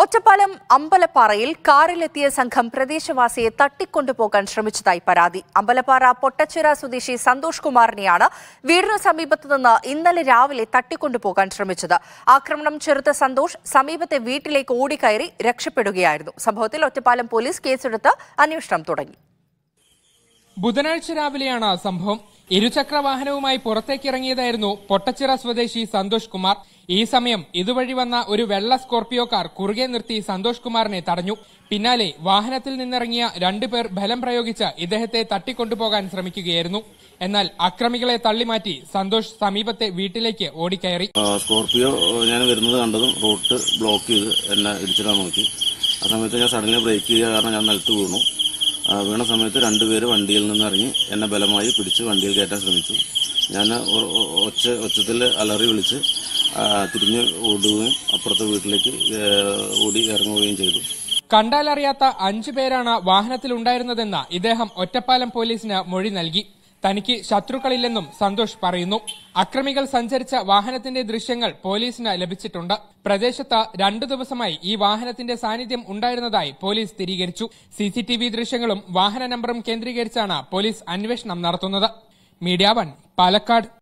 ഒറ്റപ്പാലം അമ്പലപ്പാറയിൽ കാറിലെത്തിയ സംഘം പ്രദേശവാസിയെ തട്ടിക്കൊണ്ടുപോകാൻ ശ്രമിച്ചതായി പരാതി അമ്പലപ്പാറ പൊട്ടച്ചിറ സ്വദേശി സന്തോഷ് കുമാറിനെയാണ് വീടിനു സമീപത്തു നിന്ന് ഇന്നലെ രാവിലെ തട്ടിക്കൊണ്ടുപോകാൻ ശ്രമിച്ചത് ആക്രമണം ചെറുത്ത സന്തോഷ് സമീപത്തെ വീട്ടിലേക്ക് ഓടിക്കയറി രക്ഷപ്പെടുകയായിരുന്നു സംഭവത്തിൽ ഒറ്റപ്പാലം പോലീസ് കേസെടുത്ത് അന്വേഷണം തുടങ്ങി ബുധനാഴ്ച രാവിലെയാണ് സംഭവം ഇരുചക്ര വാഹനവുമായി പുറത്തേക്കിറങ്ങിയതായിരുന്നു പൊട്ടച്ചിറ സ്വദേശി സന്തോഷ് കുമാർ ഈ സമയം ഇതുവഴി വന്ന ഒരു വെള്ള സ്കോർപിയോ കാർ കുറുകെ നിർത്തി സന്തോഷ് കുമാറിനെ തടഞ്ഞു പിന്നാലെ വാഹനത്തിൽ നിന്നിറങ്ങിയ രണ്ടുപേർ ബലം പ്രയോഗിച്ച് ഇദ്ദേഹത്തെ തട്ടിക്കൊണ്ടുപോകാൻ ശ്രമിക്കുകയായിരുന്നു എന്നാൽ അക്രമികളെ തള്ളിമാറ്റി സന്തോഷ് സമീപത്തെ വീട്ടിലേക്ക് ഓടിക്കയറി ആ, സ്കോർപിയോ ഞാൻ വരുന്നത് കണ്ടതും റൂട്ട് ബ്ലോക്ക് ചെയ്ത് എന്നെ ഇടിച്ചിടാൻ നോക്കി ആ സമയത്ത് ഞാൻ സഡൻലി ബ്രേക്ക് ചെയ്ത കാരണം ഞാൻ നിലത്ത് വീണു ആ, വീണ സമയത്ത് രണ്ടുപേര് വണ്ടിയിൽ നിന്ന് ഇറങ്ങി എന്നെ ബലമായി പിടിച്ച് വണ്ടിയിൽ കയറ്റാൻ ശ്രമിച്ചു ഞാൻ ഒ- ഒ- ഒച്ച ഒച്ചത്തിൽ അലറി വിളിച്ച് ആ, തിരിഞ്ഞ് ഓടുകയും അപ്പുറത്തെ വീട്ടിലേക്ക് ഏ, ഓടി ഇറങ്ങുകയും ചെയ്തു കണ്ടാലറിയാത്ത അഞ്ചു പേരാണ് വാഹനത്തിലുണ്ടായിരുന്നതെന്ന് ഇദ്ദേഹം ഒറ്റപ്പാലം പോലീസിന് മൊഴി നൽകി തനിക്ക് ശത്രുക്കളില്ലെന്നും സന്തോഷ് പറയുന്നു അക്രമികൾ സഞ്ചരിച്ച വാഹനത്തിന്റെ ദൃശ്യങ്ങൾ പോലീസിന് ലഭിച്ചിട്ടുണ്ട് പ്രദേശത്ത് രണ്ടു ദിവസമായി ഈ വാഹനത്തിന്റെ സാന്നിധ്യം ഉണ്ടായിരുന്നതായി പോലീസ് സ്ഥിരീകരിച്ചു സിസിടിവി ദൃശ്യങ്ങളും വാഹന നമ്പറും കേന്ദ്രീകരിച്ചാണ് പോലീസ് അന്വേഷണം നടത്തുന്നത് മീഡിയ വൺ പാലക്കാട്